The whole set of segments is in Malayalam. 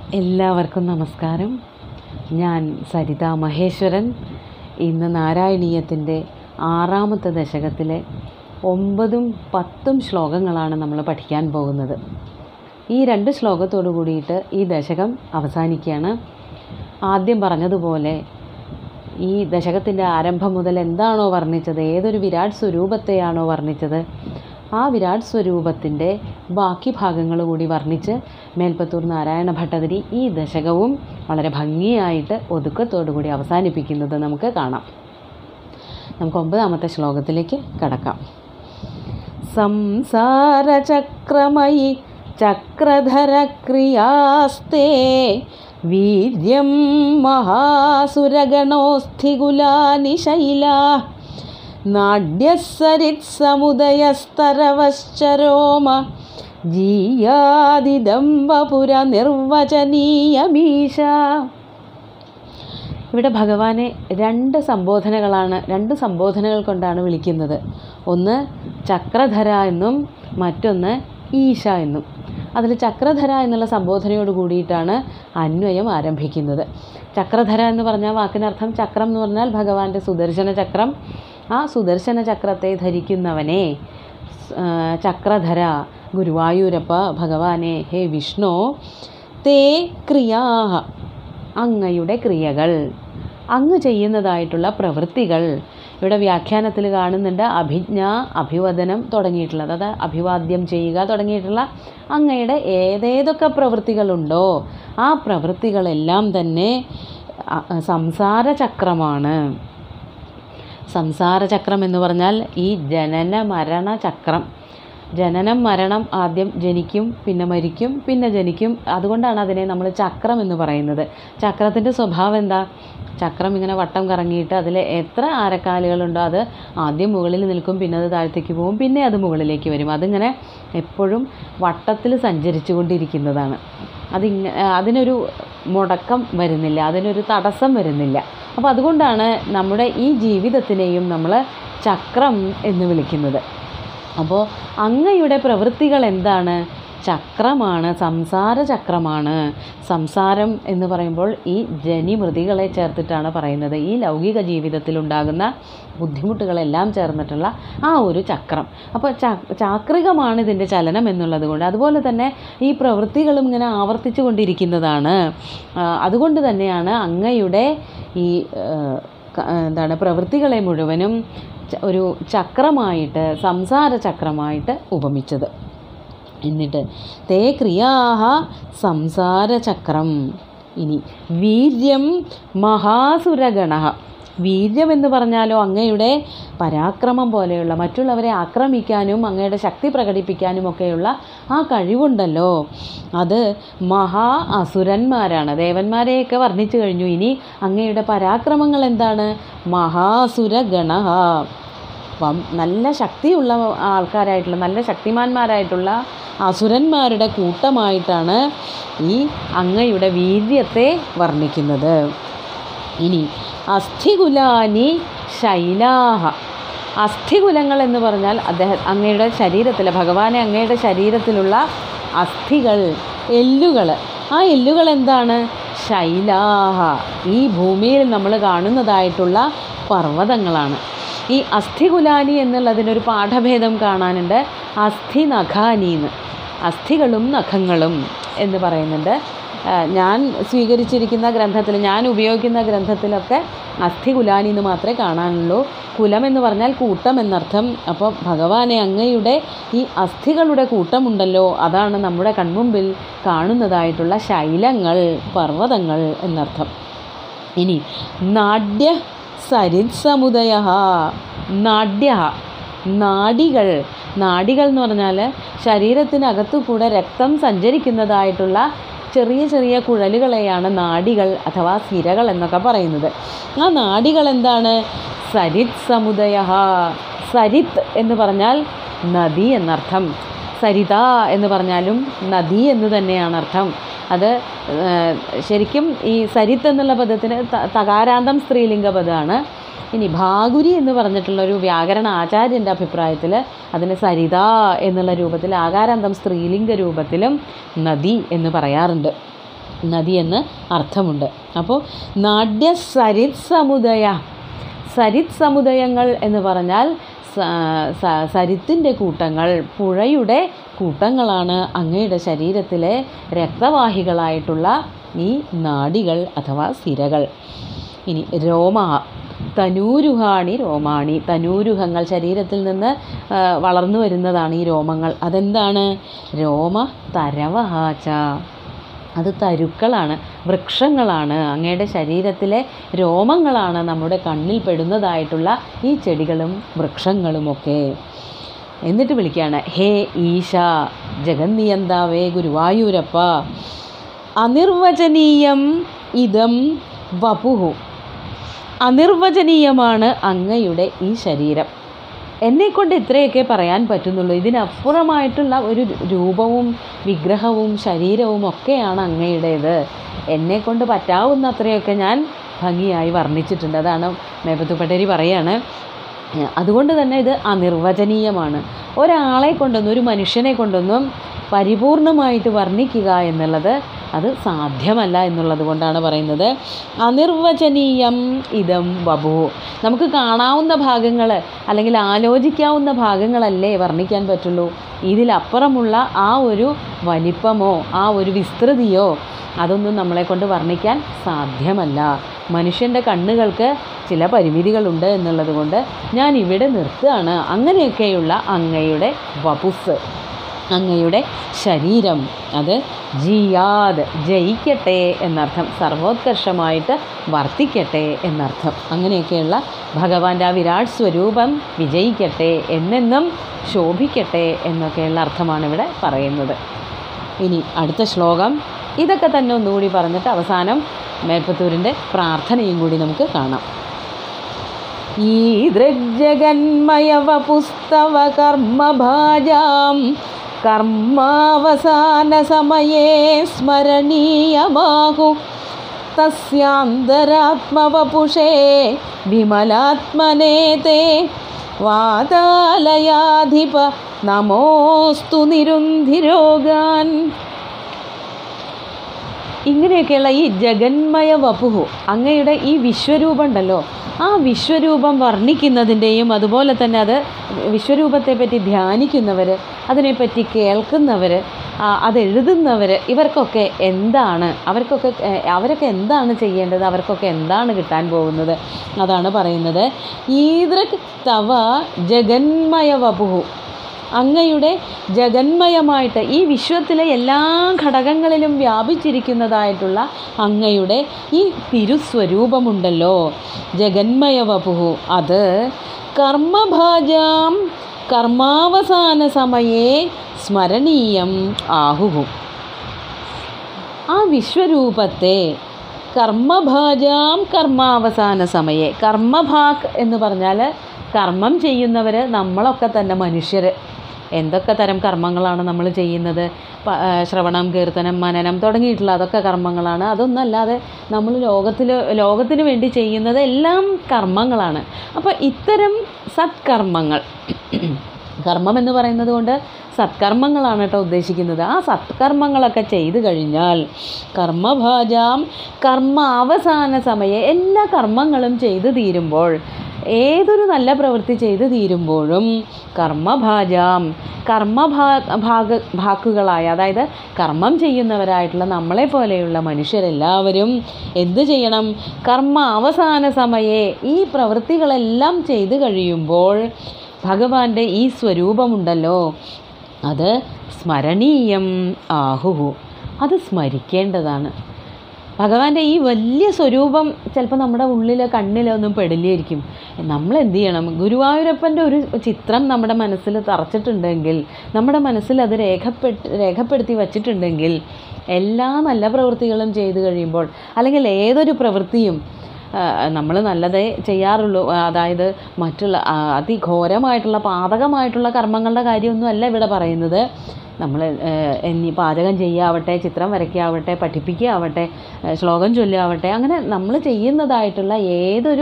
എല്ലാവർക്കും നമസ്കാരം ഞാൻ സരിത മഹേശ്വരൻ ഇന്ന് നാരായണീയത്തിൻ്റെ ആറാമത്തെ ദശകത്തിലെ ഒമ്പതും പത്തും ശ്ലോകങ്ങളാണ് നമ്മൾ പഠിക്കാൻ പോകുന്നത് ഈ രണ്ട് ശ്ലോകത്തോടു കൂടിയിട്ട് ഈ ദശകം അവസാനിക്കുകയാണ് ആദ്യം പറഞ്ഞതുപോലെ ഈ ദശകത്തിൻ്റെ ആരംഭം മുതൽ എന്താണോ വർണ്ണിച്ചത് ഏതൊരു വിരാട് സ്വരൂപത്തെയാണോ വർണ്ണിച്ചത് ആ വിരാട് സ്വരൂപത്തിൻ്റെ ബാക്കി ഭാഗങ്ങൾ കൂടി വർണ്ണിച്ച് മേൽപ്പത്തൂർ നാരായണ ഭട്ടതിരി ഈ ദശകവും വളരെ ഭംഗിയായിട്ട് ഒതുക്കത്തോടു കൂടി അവസാനിപ്പിക്കുന്നത് നമുക്ക് കാണാം നമുക്ക് ഒമ്പതാമത്തെ ശ്ലോകത്തിലേക്ക് കടക്കാം സംസാരചക്രമയി ചക്രധരക്രിയാസ്തേ വീര്യം മഹാസുരഗണോസ്ഥികുലാനി ശൈലാ നാട്യസരിത്സമുദയസ്തരവശ്ചരോമ ജീയാദിദംബപുര നിർവചനീയമീശ ഇവിടെ ഭഗവാനെ രണ്ട് സംബോധനകളാണ് രണ്ട് സംബോധനകൾ കൊണ്ടാണ് വിളിക്കുന്നത് ഒന്ന് ചക്രധര എന്നും മറ്റൊന്ന് ഈശ എന്നും അതിൽ ചക്രധര എന്നുള്ള സംബോധനയോട് കൂടിയിട്ടാണ് അന്വയം ആരംഭിക്കുന്നത് ചക്രധര എന്ന് പറഞ്ഞാൽ വാക്കിനർത്ഥം ചക്രം എന്ന് പറഞ്ഞാൽ ഭഗവാന്റെ സുദർശന ചക്രം ആ സുദർശന ചക്രത്തെ ധരിക്കുന്നവനെ ചക്രധര ഗുരുവായൂരപ്പ ഭഗവാനെ ഹേ വിഷ്ണു തേ ക്രിയാഹ അങ്ങയുടെ ക്രിയകൾ അങ്ങ് ചെയ്യുന്നതായിട്ടുള്ള പ്രവൃത്തികൾ ഇവിടെ വ്യാഖ്യാനത്തിൽ കാണുന്നുണ്ട് അഭിജ്ഞ അഭിവദനം തുടങ്ങിയിട്ടുള്ളത് അത് അഭിവാദ്യം ചെയ്യുക തുടങ്ങിയിട്ടുള്ള അങ്ങയുടെ ഏതേതൊക്കെ പ്രവൃത്തികളുണ്ടോ ആ പ്രവൃത്തികളെല്ലാം തന്നെ സംസാര ചക്രമാണ് സംസാര ചക്രം എന്ന് പറഞ്ഞാൽ ഈ ജനന മരണ ചക്രം ജനനം മരണം ആദ്യം ജനിക്കും പിന്നെ മരിക്കും പിന്നെ ജനിക്കും അതുകൊണ്ടാണ് അതിനെ നമ്മൾ ചക്രം എന്ന് പറയുന്നത് ചക്രത്തിൻ്റെ സ്വഭാവം എന്താ ചക്രം ഇങ്ങനെ വട്ടം കറങ്ങിയിട്ട് അതിൽ എത്ര ആരക്കാലുകളുണ്ടോ അത് ആദ്യം മുകളിൽ നിൽക്കും പിന്നെ അത് താഴത്തേക്ക് പോകും പിന്നെ അത് മുകളിലേക്ക് വരും അതിങ്ങനെ എപ്പോഴും വട്ടത്തിൽ സഞ്ചരിച്ചു കൊണ്ടിരിക്കുന്നതാണ് അതിങ്ങ അതിനൊരു മുടക്കം വരുന്നില്ല അതിനൊരു തടസ്സം വരുന്നില്ല അപ്പോൾ അതുകൊണ്ടാണ് നമ്മുടെ ഈ ജീവിതത്തിനെയും നമ്മൾ ചക്രം എന്ന് വിളിക്കുന്നത് അപ്പോൾ അങ്ങയുടെ പ്രവൃത്തികൾ എന്താണ് ചക്രമാണ് സംസാര ചക്രമാണ് സംസാരം എന്ന് പറയുമ്പോൾ ഈ ജനിമൃതികളെ ചേർത്തിട്ടാണ് പറയുന്നത് ഈ ലൗകിക ജീവിതത്തിൽ ഉണ്ടാകുന്ന ബുദ്ധിമുട്ടുകളെല്ലാം ചേർന്നിട്ടുള്ള ആ ഒരു ചക്രം അപ്പോൾ ചാക്രികമാണ് ഇതിൻ്റെ ചലനം എന്നുള്ളത് കൊണ്ട് അതുപോലെ തന്നെ ഈ പ്രവൃത്തികളും ഇങ്ങനെ ആവർത്തിച്ചു കൊണ്ടിരിക്കുന്നതാണ് അതുകൊണ്ട് തന്നെയാണ് അങ്ങയുടെ ഈ എന്താണ് പ്രവൃത്തികളെ മുഴുവനും ഒരു ചക്രമായിട്ട് സംസാര ചക്രമായിട്ട് ഉപമിച്ചത് എന്നിട്ട് തേ ക്രിയാഹ സംസാരചക്രം ഇനി വീര്യം മഹാസുരഗണ വീര്യം എന്ന് പറഞ്ഞാലോ അങ്ങയുടെ പരാക്രമം പോലെയുള്ള മറ്റുള്ളവരെ ആക്രമിക്കാനും അങ്ങയുടെ ശക്തി പ്രകടിപ്പിക്കാനും ഒക്കെയുള്ള ആ കഴിവുണ്ടല്ലോ അത് മഹാ അസുരന്മാരാണ് ദേവന്മാരെയൊക്കെ വർണ്ണിച്ചു കഴിഞ്ഞു ഇനി അങ്ങയുടെ പരാക്രമങ്ങൾ എന്താണ് മഹാസുരഗണ നല്ല ശക്തിയുള്ള ആൾക്കാരായിട്ടുള്ള നല്ല ശക്തിമാന്മാരായിട്ടുള്ള അസുരന്മാരുടെ കൂട്ടമായിട്ടാണ് ഈ അങ്ങയുടെ വീര്യത്തെ വർണ്ണിക്കുന്നത് ഇനി അസ്ഥികുലാനി ശൈലാഹ അസ്ഥികുലങ്ങൾ എന്ന് പറഞ്ഞാൽ അദ്ദേഹം അങ്ങയുടെ ശരീരത്തിൽ ഭഗവാനെ അങ്ങയുടെ ശരീരത്തിലുള്ള അസ്ഥികൾ എല്ലുകൾ ആ എല്ലുകൾ എന്താണ് ശൈലാഹ ഈ ഭൂമിയിൽ നമ്മൾ കാണുന്നതായിട്ടുള്ള പർവ്വതങ്ങളാണ് ഈ അസ്ഥികുലാനി എന്നുള്ളതിനൊരു പാഠഭേദം കാണാനുണ്ട് അസ്ഥി നഖാനീന്ന് അസ്ഥികളും നഖങ്ങളും എന്ന് പറയുന്നുണ്ട് ഞാൻ സ്വീകരിച്ചിരിക്കുന്ന ഗ്രന്ഥത്തിൽ ഞാൻ ഉപയോഗിക്കുന്ന ഗ്രന്ഥത്തിലൊക്കെ അസ്ഥി കുലാനി എന്ന് മാത്രമേ കാണാനുള്ളൂ കുലം എന്ന് പറഞ്ഞാൽ കൂട്ടം എന്നർത്ഥം അപ്പോൾ ഭഗവാനെ അങ്ങയുടെ ഈ അസ്ഥികളുടെ കൂട്ടമുണ്ടല്ലോ അതാണ് നമ്മുടെ കൺമുമ്പിൽ കാണുന്നതായിട്ടുള്ള ശൈലങ്ങൾ പർവ്വതങ്ങൾ എന്നർത്ഥം ഇനി നാട്യ സരിത് സമുദയ നാട്യ നാഡികൾ നാഡികൾ എന്ന് പറഞ്ഞാൽ ശരീരത്തിനകത്തു കൂടെ രക്തം സഞ്ചരിക്കുന്നതായിട്ടുള്ള ചെറിയ ചെറിയ കുഴലുകളെയാണ് നാഡികൾ അഥവാ സിരകൾ എന്നൊക്കെ പറയുന്നത് ആ നാഡികൾ എന്താണ് സരിത് സമുദയ സരിത് എന്ന് പറഞ്ഞാൽ നദി എന്നർത്ഥം സരിത എന്ന് പറഞ്ഞാലും നദി എന്ന് തന്നെയാണ് അർത്ഥം അത് ശരിക്കും ഈ സരിത്ത് എന്നുള്ള പദത്തിന് തകാരാന്തം സ്ത്രീലിംഗ പദമാണ് ഇനി ഭാഗുരി എന്ന് പറഞ്ഞിട്ടുള്ള ഒരു വ്യാകരണ ആചാര്യൻ്റെ അഭിപ്രായത്തിൽ അതിന് സരിത എന്നുള്ള രൂപത്തിൽ ആകാരാന്തം സ്ത്രീലിംഗ രൂപത്തിലും നദി എന്ന് പറയാറുണ്ട് നദി എന്ന് അർത്ഥമുണ്ട് അപ്പോൾ നാട്യ സരിത് സമുദയ സരിത് സമുദയങ്ങൾ എന്ന് പറഞ്ഞാൽ സ- സ- സരിത്തിൻ്റെ കൂട്ടങ്ങൾ പുഴയുടെ കൂട്ടങ്ങളാണ് അങ്ങയുടെ ശരീരത്തിലെ രക്തവാഹികളായിട്ടുള്ള ഈ നാഡികൾ അഥവാ സിരകൾ ഇനി രോമ തനൂരുഹാണി രോമാണി തനൂരുഹങ്ങൾ ശരീരത്തിൽ നിന്ന് ആ, വളർന്നു വരുന്നതാണ് ഈ രോമങ്ങൾ അതെന്താണ് രോമ തരവഹാച അത് തരുക്കളാണ് വൃക്ഷങ്ങളാണ് അങ്ങയുടെ ശരീരത്തിലെ രോമങ്ങളാണ് നമ്മുടെ കണ്ണിൽ പെടുന്നതായിട്ടുള്ള ഈ ചെടികളും വൃക്ഷങ്ങളുമൊക്കെ എന്നിട്ട് വിളിക്കുകയാണ് ഹേ ഈശ ജഗന്നിയന്താവേ ഗുരുവായൂരപ്പ അനിർവചനീയം ഇതം വപുഹു അനിർവചനീയമാണ് അങ്ങയുടെ ഈ ശരീരം എന്നെക്കൊണ്ട് ഇത്രയൊക്കെ പറയാൻ പറ്റുന്നുള്ളൂ ഇതിനപ്പുറമായിട്ടുള്ള ഒരു രൂപവും വിഗ്രഹവും ശരീരവും ഒക്കെയാണ് അങ്ങയുടേത് എന്നെക്കൊണ്ട് പറ്റാവുന്ന അത്രയൊക്കെ ഞാൻ ഭംഗിയായി വർണ്ണിച്ചിട്ടുണ്ട് അതാണ് മേപ്പത്തു പട്ടേരി പറയാണ് അതുകൊണ്ട് തന്നെ ഇത് അനിർവചനീയമാണ് ഒരാളെ കൊണ്ടൊന്നും ഒരു മനുഷ്യനെ കൊണ്ടൊന്നും പരിപൂർണമായിട്ട് വർണ്ണിക്കുക എന്നുള്ളത് അത് സാധ്യമല്ല എന്നുള്ളത് കൊണ്ടാണ് പറയുന്നത് അനിർവചനീയം ഇതം വപു നമുക്ക് കാണാവുന്ന ഭാഗങ്ങൾ അല്ലെങ്കിൽ ആലോചിക്കാവുന്ന ഭാഗങ്ങളല്ലേ വർണ്ണിക്കാൻ പറ്റുള്ളൂ ഇതിലപ്പുറമുള്ള ആ ഒരു വലിപ്പമോ ആ ഒരു വിസ്തൃതിയോ അതൊന്നും നമ്മളെ കൊണ്ട് വർണ്ണിക്കാൻ സാധ്യമല്ല മനുഷ്യൻ്റെ കണ്ണുകൾക്ക് ചില പരിമിതികളുണ്ട് എന്നുള്ളത് കൊണ്ട് ഞാൻ ഇവിടെ നിർത്തുകയാണ് അങ്ങനെയൊക്കെയുള്ള അങ്ങയുടെ വപുസ് അങ്ങയുടെ ശരീരം അത് ജിയാദ് ജയിക്കട്ടെ എന്നർത്ഥം സർവോത്കർഷമായിട്ട് വർത്തിക്കട്ടെ എന്നർത്ഥം അങ്ങനെയൊക്കെയുള്ള ഭഗവാന്റെ ആ വിരാട് സ്വരൂപം വിജയിക്കട്ടെ എന്നെന്നും ശോഭിക്കട്ടെ എന്നൊക്കെയുള്ള അർത്ഥമാണ് ഇവിടെ പറയുന്നത് ഇനി അടുത്ത ശ്ലോകം ഇതൊക്കെ തന്നെ ഒന്നുകൂടി പറഞ്ഞിട്ട് അവസാനം മേൽപ്പത്തൂരിൻ്റെ പ്രാർത്ഥനയും കൂടി നമുക്ക് കാണാം ഈ ദൃഗ്ജഗന്മയവ പുസ്തവ കർമ്മഭാജാം കർമാവസാന സമയേ സ്മരണീയമാകു തസ്യാന്തരാത്മവപുഷേ വിമലാത്മനേ തേ വാതാലയാധിപ നമോസ്തു നിരുന്ധിരോഗാൻ ഇങ്ങനെയൊക്കെയുള്ള ഈ ജഗന്മയ വപുഹു അങ്ങയുടെ ഈ വിശ്വരൂപം ഉണ്ടല്ലോ ആ വിശ്വരൂപം വർണ്ണിക്കുന്നതിൻ്റെയും അതുപോലെ തന്നെ അത് വിശ്വരൂപത്തെ പറ്റി ധ്യാനിക്കുന്നവർ അതിനെപ്പറ്റി കേൾക്കുന്നവർ അതെഴുതുന്നവർ ഇവർക്കൊക്കെ എന്താണ് അവർക്കൊക്കെ ഏഹ്, അവരൊക്കെ എന്താണ് ചെയ്യേണ്ടത് അവർക്കൊക്കെ എന്താണ് കിട്ടാൻ പോകുന്നത് അതാണ് പറയുന്നത് ഈദൃക് തവ ജഗന്മയ വപുഹു അങ്ങയുടെ ജഗന്മയമായിട്ട് ഈ വിശ്വത്തിലെ എല്ലാ ഘടകങ്ങളിലും വ്യാപിച്ചിരിക്കുന്നതായിട്ടുള്ള അങ്ങയുടെ ഈ തിരുസ്വരൂപമുണ്ടല്ലോ ജഗന്മയ വപുഹു അത് കർമ്മഭാജാം കർമാവസാന സമയേ സ്മരണീയം ആഹുഹു ആ വിശ്വരൂപത്തെ കർമ്മഭാജാം കർമാവസാന സമയെ കർമ്മഭാഗ് എന്ന് പറഞ്ഞാൽ കർമ്മം ചെയ്യുന്നവർ നമ്മളൊക്കെ തന്നെ മനുഷ്യർ എന്തൊക്കെ തരം കർമ്മങ്ങളാണ് നമ്മൾ ചെയ്യുന്നത് പ- ആ, ശ്രവണം കീർത്തനം മനനം തുടങ്ങിയിട്ടുള്ള അതൊക്കെ കർമ്മങ്ങളാണ് അതൊന്നല്ലാതെ നമ്മൾ ലോകത്തിൽ ലോകത്തിന് വേണ്ടി ചെയ്യുന്നത് എല്ലാം കർമ്മങ്ങളാണ് അപ്പോൾ ഇത്തരം സത്കർമ്മങ്ങൾ കർമ്മം എന്ന് പറയുന്നത് കൊണ്ട് സത്കർമ്മങ്ങളാണ് കേട്ടോ ഉദ്ദേശിക്കുന്നത് ആ സത്കർമ്മങ്ങളൊക്കെ ചെയ്തു കഴിഞ്ഞാൽ കർമ്മഭാജാം കർമ്മ അവസാന സമയം എല്ലാ കർമ്മങ്ങളും ചെയ്തു തീരുമ്പോൾ ഏതൊരു നല്ല പ്രവൃത്തി ചെയ്തു തീരുമ്പോഴും കർമ്മഭാജാം കർമ്മഭാ ഭാഗ ഭാക്കുകളായ അതായത് കർമ്മം ചെയ്യുന്നവരായിട്ടുള്ള നമ്മളെ പോലെയുള്ള മനുഷ്യരെല്ലാവരും എന്ത് ചെയ്യണം കർമ്മ അവസാന സമയേ ഈ പ്രവൃത്തികളെല്ലാം ചെയ്തു കഴിയുമ്പോൾ ഭഗവാന്റെ ഈ സ്വരൂപമുണ്ടല്ലോ അത് സ്മരണീയം ആഹുഹു അത് സ്മരിക്കേണ്ടതാണ് ഭഗവാന്റെ ഈ വലിയ സ്വരൂപം ചിലപ്പോൾ നമ്മുടെ ഉള്ളിൽ കണ്ണിലൊന്നും പെടില്ലായിരിക്കും നമ്മൾ എന്ത് ചെയ്യണം ഗുരുവായൂരപ്പൻ്റെ ഒരു ചിത്രം നമ്മുടെ മനസ്സിൽ തറച്ചിട്ടുണ്ടെങ്കിൽ നമ്മുടെ മനസ്സിൽ അത് രേഖപ്പെട്ട് രേഖപ്പെടുത്തി വച്ചിട്ടുണ്ടെങ്കിൽ എല്ലാ നല്ല പ്രവൃത്തികളും ചെയ്തു കഴിയുമ്പോൾ അല്ലെങ്കിൽ ഏതൊരു പ്രവൃത്തിയും നമ്മൾ നല്ലതേ ചെയ്യാറുള്ളൂ ആ, അതായത് മറ്റുള്ള ആ, അതിഘോരമായിട്ടുള്ള പാതകമായിട്ടുള്ള കർമ്മങ്ങളുടെ കാര്യമൊന്നും അല്ല ഇവിടെ പറയുന്നത് നമ്മൾ ഇനി പാചകം ചെയ്യാവട്ടെ ചിത്രം വരയ്ക്കാവട്ടെ പഠിപ്പിക്കാവട്ടെ ഏഹ്, ശ്ലോകം ചൊല്ലാവട്ടെ അങ്ങനെ നമ്മൾ ചെയ്യുന്നതായിട്ടുള്ള ഏതൊരു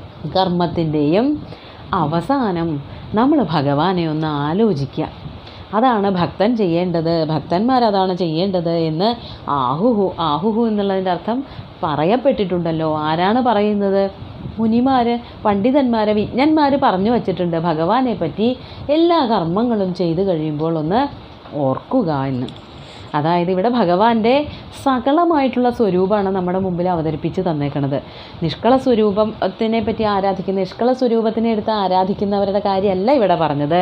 കർമ്മത്തിൻ്റെയും അവസാനം നമ്മൾ ഭഗവാനെ ഒന്ന് ആലോചിക്കുക അതാണ് ഭക്തൻ ചെയ്യേണ്ടത് ഭക്തന്മാരതാണ് ചെയ്യേണ്ടത് എന്ന് ആഹുഹു ആഹുഹു എന്നുള്ളതിൻ്റെ അർത്ഥം പറയപ്പെട്ടിട്ടുണ്ടല്ലോ ആരാണ് പറയുന്നത് മുനിമാർ പണ്ഡിതന്മാർ വിജ്ഞന്മാർ പറഞ്ഞു വച്ചിട്ടുണ്ട് ഭഗവാനെ പറ്റി എല്ലാ കർമ്മങ്ങളും ചെയ്തു കഴിയുമ്പോൾ ഒന്ന് ഓർക്കുക എന്ന് അതായത് ഇവിടെ ഭഗവാന്റെ സകലമായിട്ടുള്ള സ്വരൂപമാണ് നമ്മുടെ മുമ്പിൽ അവതരിപ്പിച്ച് തന്നേക്കണത് നിഷ്കള സ്വരൂപത്തിനെ പറ്റി ആരാധിക്കുന്ന നിഷ്കള സ്വരൂപത്തിനെ എടുത്ത് ആരാധിക്കുന്നവരുടെ കാര്യമല്ല ഇവിടെ പറഞ്ഞത്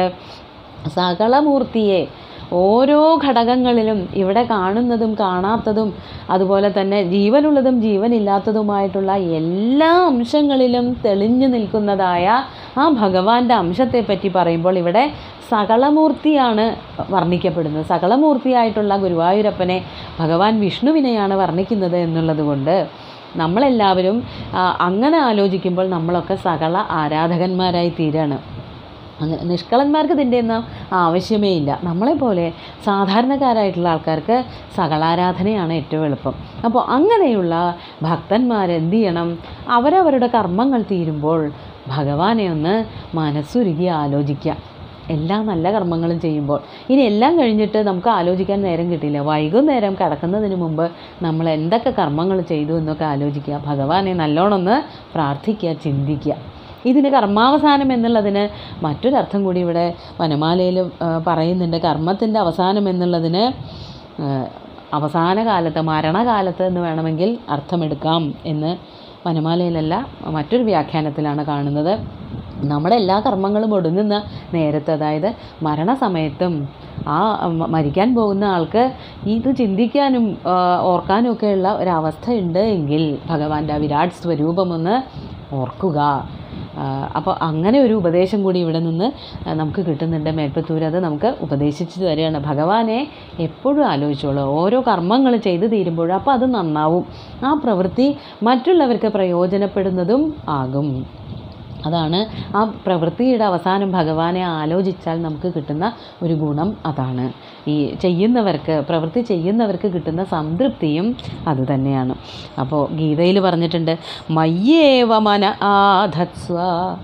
സകളമൂർത്തിയെ ഓരോ ഘടകങ്ങളിലും ഇവിടെ കാണുന്നതും കാണാത്തതും അതുപോലെ തന്നെ ജീവനുള്ളതും ജീവനില്ലാത്തതുമായിട്ടുള്ള എല്ലാ അംശങ്ങളിലും തെളിഞ്ഞു നിൽക്കുന്നതായ ആ ഭഗവാന്റെ അംശത്തെപ്പറ്റി പറയുമ്പോൾ ഇവിടെ സകളമൂർത്തിയാണ് വർണ്ണിക്കപ്പെടുന്നത് സകളമൂർത്തിയായിട്ടുള്ള ഗുരുവായൂരപ്പനെ ഭഗവാൻ വിഷ്ണുവിനെയാണ് വർണ്ണിക്കുന്നത് എന്നുള്ളത് കൊണ്ട് നമ്മളെല്ലാവരും ആ, അങ്ങനെ ആലോചിക്കുമ്പോൾ നമ്മളൊക്കെ സകള ആരാധകന്മാരായി തീരാണ് അങ്ങനെ നിഷ്കളന്മാർക്ക് ഇതിൻ്റെ ഒന്നും ആവശ്യമേ ഇല്ല നമ്മളെപ്പോലെ സാധാരണക്കാരായിട്ടുള്ള ആൾക്കാർക്ക് സകളാരാധനയാണ് ഏറ്റവും എളുപ്പം അപ്പോൾ അങ്ങനെയുള്ള ഭക്തന്മാർ എന്ത് ചെയ്യണം അവരവരുടെ കർമ്മങ്ങൾ തീരുമ്പോൾ ഭഗവാനെ ഒന്ന് മനസ്സുരുകി ആലോചിക്കുക എല്ലാ നല്ല കർമ്മങ്ങളും ചെയ്യുമ്പോൾ ഇനി എല്ലാം കഴിഞ്ഞിട്ട് നമുക്ക് ആലോചിക്കാൻ നേരം കിട്ടില്ല വൈകുന്നേരം കിടക്കുന്നതിന് മുമ്പ് നമ്മൾ എന്തൊക്കെ കർമ്മങ്ങൾ ചെയ്തു എന്നൊക്കെ ആലോചിക്കുക ഭഗവാനെ നല്ലോണം ഒന്ന് പ്രാർത്ഥിക്കുക ചിന്തിക്കുക ഇതിന് കർമാവസാനം എന്നുള്ളതിന് മറ്റൊരർത്ഥം കൂടി ഇവിടെ വനമാലയിൽ ആ, പറയുന്നുണ്ട് കർമ്മത്തിൻ്റെ അവസാനം എന്നുള്ളതിന് ആ, അവസാന കാലത്ത് മരണകാലത്ത് എന്ന് വേണമെങ്കിൽ അർത്ഥമെടുക്കാം എന്ന് വനമാലയിലല്ല മറ്റൊരു വ്യാഖ്യാനത്തിലാണ് കാണുന്നത് നമ്മുടെ എല്ലാ കർമ്മങ്ങളും ഒടുങ്ങുന്ന നേരത്ത് അതായത് മരണസമയത്തും ആ മ- മരിക്കാൻ പോകുന്ന ആൾക്ക് ഇത് ചിന്തിക്കാനും ആ, ഓർക്കാനും ഒക്കെയുള്ള ഒരവസ്ഥ ഉണ്ട് എങ്കിൽ ഭഗവാന്റെ ആ വിരാട് സ്വരൂപമൊന്ന് ഓർക്കുക അപ്പോൾ അങ്ങനെ ഒരു ഉപദേശം കൂടി ഇവിടെ നിന്ന് ആ, നമുക്ക് കിട്ടുന്നുണ്ട് മേൽപ്പത്തൂർ അത് നമുക്ക് ഉപദേശിച്ചു തരികയാണ് ഭഗവാനെ എപ്പോഴും ആലോചിച്ചോളൂ ഓരോ കർമ്മങ്ങൾ ചെയ്തു തീരുമ്പോഴും അപ്പോൾ അത് നന്നാവും ആ പ്രവൃത്തി മറ്റുള്ളവർക്ക് പ്രയോജനപ്പെടുന്നതും ആകും അതാണ് ആ പ്രവൃത്തിയുടെ അവസാനം ഭഗവാനെ ആലോചിച്ചാൽ നമുക്ക് കിട്ടുന്ന ഒരു ഗുണം അതാണ് ഈ ചെയ്യുന്നവർക്ക് പ്രവൃത്തി ചെയ്യുന്നവർക്ക് കിട്ടുന്ന സംതൃപ്തിയും അതുതന്നെയാണ് അപ്പോൾ ഗീതയിൽ പറഞ്ഞിട്ടുണ്ട് മയ്യേവ മന ആധത്സ്വ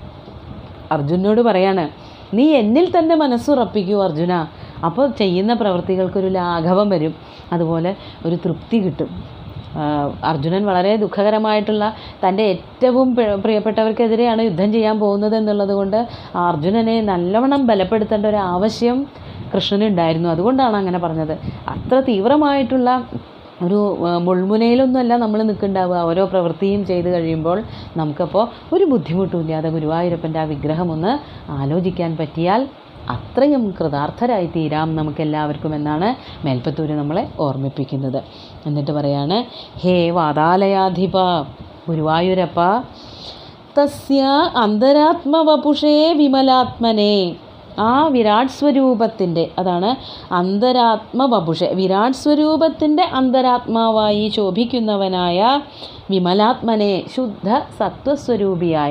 അർജുനോട് പറയാണ് നീ എന്നിൽ തന്നെ മനസ്സുറപ്പിക്കൂ അർജുന അപ്പോൾ ചെയ്യുന്ന പ്രവൃത്തികൾക്കൊരു ലാഘവം വരും അതുപോലെ ഒരു തൃപ്തി കിട്ടും ആ, അർജുനൻ വളരെ ദുഃഖകരമായിട്ടുള്ള തൻ്റെ ഏറ്റവും പ്രിയ- പ്രിയപ്പെട്ടവർക്കെതിരെയാണ് യുദ്ധം ചെയ്യാൻ പോകുന്നത് എന്നുള്ളത് കൊണ്ട് ആ അർജുനനെ നല്ലവണ്ണം ബലപ്പെടുത്തേണ്ട ഒരു ആവശ്യം കൃഷ്ണനുണ്ടായിരുന്നു അതുകൊണ്ടാണ് അങ്ങനെ പറഞ്ഞത് അത്ര തീവ്രമായിട്ടുള്ള ഒരു ആ, മുൾമുനയിലൊന്നുമല്ല നമ്മൾ നിൽക്കുന്നുണ്ടാവുക ഓരോ പ്രവൃത്തിയും ചെയ്ത് കഴിയുമ്പോൾ നമുക്കപ്പോൾ ഒരു ബുദ്ധിമുട്ടുമില്ലാതെ ഗുരുവായൂരപ്പൻ്റെ ആ വിഗ്രഹം ഒന്ന് ആലോചിക്കാൻ പറ്റിയാൽ അത്രയും കൃതാർത്ഥരായി തീരാം നമുക്കെല്ലാവർക്കും എന്നാണ് മേൽപ്പത്തൂര് നമ്മളെ ഓർമ്മിപ്പിക്കുന്നത് എന്നിട്ട് പറയാണ് ഹേ വാതാലയാധിപ ഗുരുവായൂരപ്പ തസ്യ അന്തരാത്മവപുഷേ വിമലാത്മനെ ആ വിരാട് സ്വരൂപത്തിൻ്റെ അതാണ് അന്തരാത്മവപുഷ വിരാട് സ്വരൂപത്തിൻ്റെ അന്തരാത്മാവായി ശോഭിക്കുന്നവനായ വിമലാത്മനെ ശുദ്ധ സത്വസ്വരൂപിയായ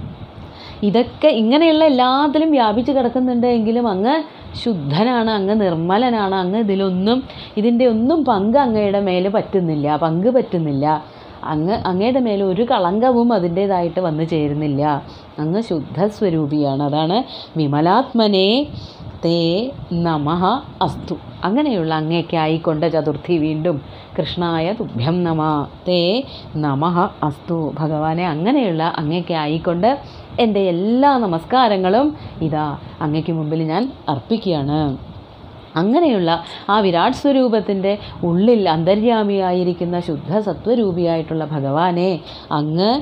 ഇതൊക്കെ ഇങ്ങനെയുള്ള എല്ലാത്തിലും വ്യാപിച്ച് കിടക്കുന്നുണ്ട് എങ്കിലും അങ്ങ് ശുദ്ധനാണ് അങ്ങ് നിർമ്മലനാണ് അങ്ങ് ഇതിലൊന്നും ഇതിൻ്റെ ഒന്നും പങ്ക് അങ്ങയുടെ മേലെ പറ്റുന്നില്ല പങ്ക് പറ്റുന്നില്ല അങ്ങ് അങ്ങയുടെ മേലെ ഒരു കളങ്കവും അതിൻ്റേതായിട്ട് വന്നു ചേരുന്നില്ല അങ്ങ് ശുദ്ധ സ്വരൂപിയാണ് അതാണ് വിമലാത്മനെ തേ നമഃ അസ്തു അങ്ങനെയുള്ള അങ്ങേക്കായിക്കൊണ്ട് ചതുർത്ഥി വീണ്ടും കൃഷ്ണായ തുഭ്യം നമ തേ നമഃ അസ്തു ഭഗവാനെ അങ്ങനെയുള്ള അങ്ങേക്ക് ആയിക്കൊണ്ട് എൻ്റെ എല്ലാ നമസ്കാരങ്ങളും ഇതാ അങ്ങയ്ക്ക് മുമ്പിൽ ഞാൻ അർപ്പിക്കുകയാണ് അങ്ങനെയുള്ള ആ വിരാട് സ്വരൂപത്തിൻ്റെ ഉള്ളിൽ അന്തര്യാമിയായിരിക്കുന്ന ശുദ്ധ സത്വരൂപിയായിട്ടുള്ള ഭഗവാനെ അങ്ങ്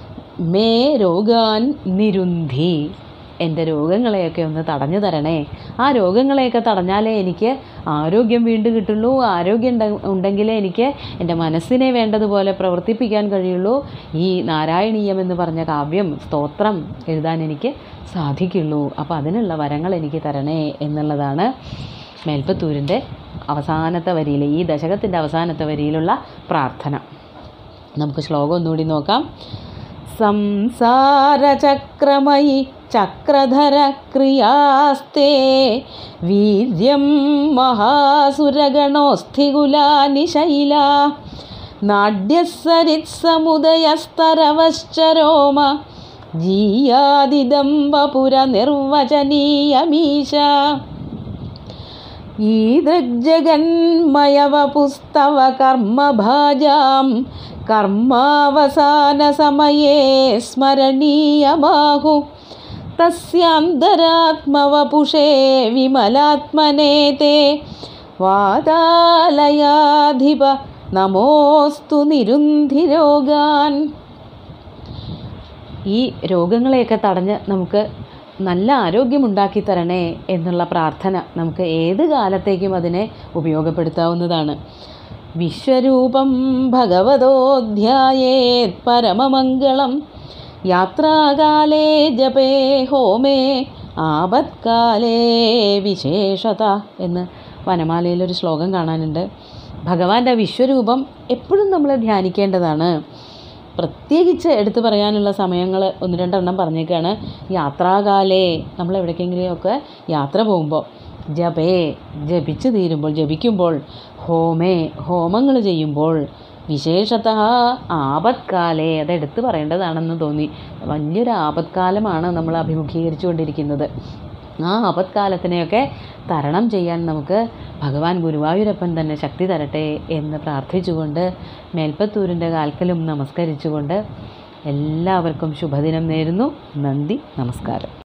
മേ രോഗാൻ നിരുന്ധി എൻ്റെ രോഗങ്ങളെയൊക്കെ ഒന്ന് തടഞ്ഞു തരണേ ആ രോഗങ്ങളെയൊക്കെ തടഞ്ഞാലേ എനിക്ക് ആരോഗ്യം വീണ്ടും കിട്ടുള്ളൂ ആരോഗ്യം ഉണ്ടെ- ഉണ്ടെങ്കിലേ എനിക്ക് എൻ്റെ മനസ്സിനെ വേണ്ടതുപോലെ പ്രവർത്തിപ്പിക്കാൻ കഴിയുള്ളൂ ഈ നാരായണീയം എന്ന് പറഞ്ഞ കാവ്യം സ്തോത്രം എഴുതാൻ എനിക്ക് സാധിക്കുള്ളൂ അപ്പോൾ അതിനുള്ള വരങ്ങൾ എനിക്ക് തരണേ എന്നുള്ളതാണ് മേൽപ്പത്തൂരിൻ്റെ അവസാനത്തെ വരിയിൽ ഈ ദശകത്തിൻ്റെ അവസാനത്തെ വരിയിലുള്ള പ്രാർത്ഥന നമുക്ക് ശ്ലോകം ഒന്നുകൂടി നോക്കാം സംസാരചക്രമയി ചക്രധര ക്രിയാസ്തേ വീര്യം മഹാസുരഗണോസ്ഥികുലാനി ശൈല നാട്യസരിത്സമുദയസ്തരവശ്ചരോമ ജീയാദിദംബപുര നിർവചനീയമീശ ഈദൃഗ്ജഗന്മയവപുസ്തവ കർമ്മഭാജാം കർമാവസാനസമയേ സ്മരണീയബാഹു തസ്യാന്തരാത്മവപുഷേ വിമലാത്മനേ തേ വാതാലയാധിപ നമോസ്തു നിരുന്ധിരോഗാൻ ഈ രോഗങ്ങളെയൊക്കെ തടഞ്ഞ് നമുക്ക് നല്ല ആരോഗ്യമുണ്ടാക്കി തരണേ എന്നുള്ള പ്രാർത്ഥന നമുക്ക് ഏത് കാലത്തേക്കും അതിനെ ഉപയോഗപ്പെടുത്താവുന്നതാണ് വിശ്വരൂപം ഭഗവതോധ്യായേത് പരമമംഗളം യാത്രാകാലേ ജപേ ഹോമേ ആപത്കാലേ വിശേഷത എന്ന് വനമാലയിലൊരു ശ്ലോകം കാണാനുണ്ട് ഭഗവാന്റെ വിശ്വരൂപം എപ്പോഴും നമ്മൾ ധ്യാനിക്കേണ്ടതാണ് പ്രത്യേകിച്ച് എടുത്തു പറയാനുള്ള സമയങ്ങൾ ഒന്ന് രണ്ടെണ്ണം പറഞ്ഞേക്കാണ് യാത്രാകാലേ നമ്മൾ എവിടേക്കെങ്കിലുമൊക്കെ യാത്ര പോകുമ്പോൾ ജപേ ജപിച്ചു തീരുമ്പോൾ ജപിക്കുമ്പോൾ ഹോമേ ഹോമങ്ങൾ ചെയ്യുമ്പോൾ വിശേഷത ആപത്കാലേ അത് എടുത്തു പറയേണ്ടതാണെന്ന് തോന്നി വലിയൊരു ആപത്കാലമാണ് നമ്മൾ അഭിമുഖീകരിച്ചുകൊണ്ടിരിക്കുന്നത് ആ ആപത്കാലത്തിനെയൊക്കെ തരണം ചെയ്യാൻ നമുക്ക് ഭഗവാൻ ഗുരുവായൂരപ്പൻ തന്നെ ശക്തി തരട്ടെ എന്ന് പ്രാർത്ഥിച്ചുകൊണ്ട് മേൽപ്പത്തൂരിൻ്റെ കാൽക്കലും നമസ്കരിച്ചുകൊണ്ട് എല്ലാവർക്കും ശുഭദിനം നേരുന്നു നന്ദി നമസ്കാരം